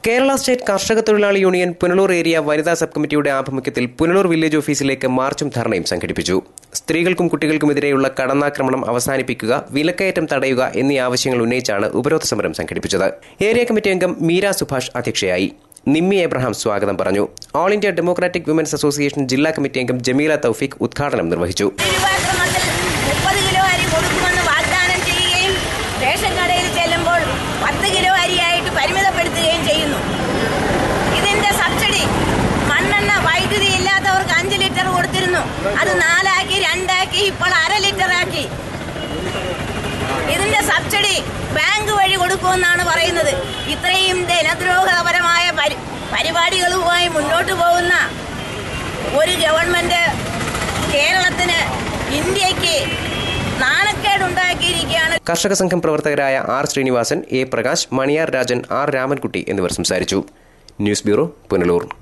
Kerala state കർഷക തൊഴിലാളി union Punalur area വനിതാ സബ് കമ്മിറ്റിയുടെ ആഭിമുഖ്യത്തിൽ പുനലൂർ വില്ലേജ് ഓഫീസിലേക്ക് മാർച്ചും ധർണയും സംഘടിപ്പിച്ചു സ്ത്രീകൾക്കും കുട്ടികൾക്കുമെതിരെയുള്ള കടന്നാക്രമണം അവസാനിപ്പിക്കുക വിലക്കയറ്റം തടയുക എന്നീ ആവശ്യങ്ങൾ ഉന്നയിച്ചാണ് ഉപരോധ സമരം സംഘടിപ്പിച്ചത് ഏരിയ കമ്മിറ്റി അംഗം മീര സുഭാഷ് അധ്യക്ഷയായി നിമ്മി എബ്രഹാം സ്വാഗതം പറഞ്ഞു all India democratic women's association ജില്ലാ കമ്മിറ്റി അംഗം ജമീല തൌഫീഖ് ഉദ്ഘാടനം നിർവഹിച്ചു തിരുവാക്രമത്തിൽ മുപ്പത് കിലോ അരി കൊടുക്കുമെന്ന് വാഗ്ദാനം ചെയ്യുകയും റേഷൻ കടയിൽ ചെല്ലുമ്പോൾ പത്ത് കിലോ അരിയായിട്ട് പരിമിതപ്പെടുത്തുകയും ചെയ്യുന്നു ഇതിന്റെ സബ്സിഡി മണ്ണെണ്ണ വൈദ്യുതി ഇല്ലാത്തവർക്ക് അഞ്ച് ലിറ്റർ കൊടുത്തിരുന്നു അത് നാലാക്കി രണ്ടാക്കി ഇപ്പോൾ അര ലിറ്റർ ആക്കി ഇതിന്റെ സബ്സിഡി ബാങ്ക് വഴി കൊടുക്കുമെന്നാണ് പറയുന്നത് ഇത്രയും ജനദ്രോഹപരമായ പരി- പരിപാടികളുമായി മുന്നോട്ട് പോകുന്ന ഒരു ഗവൺമെന്റ് കേരളത്തിന് ഇന്ത്യക്ക് നാണക്കേടുണ്ടാക്കിയിരിക്കുകയാണ് കർഷക സംഘം പ്രവർത്തകരായ R Sreenivasan A Prakash Maniyar Rajan R Ramankutty എന്നിവർ സംസാരിച്ചു ന്യൂസ് ബ്യൂറോ പുനലൂർ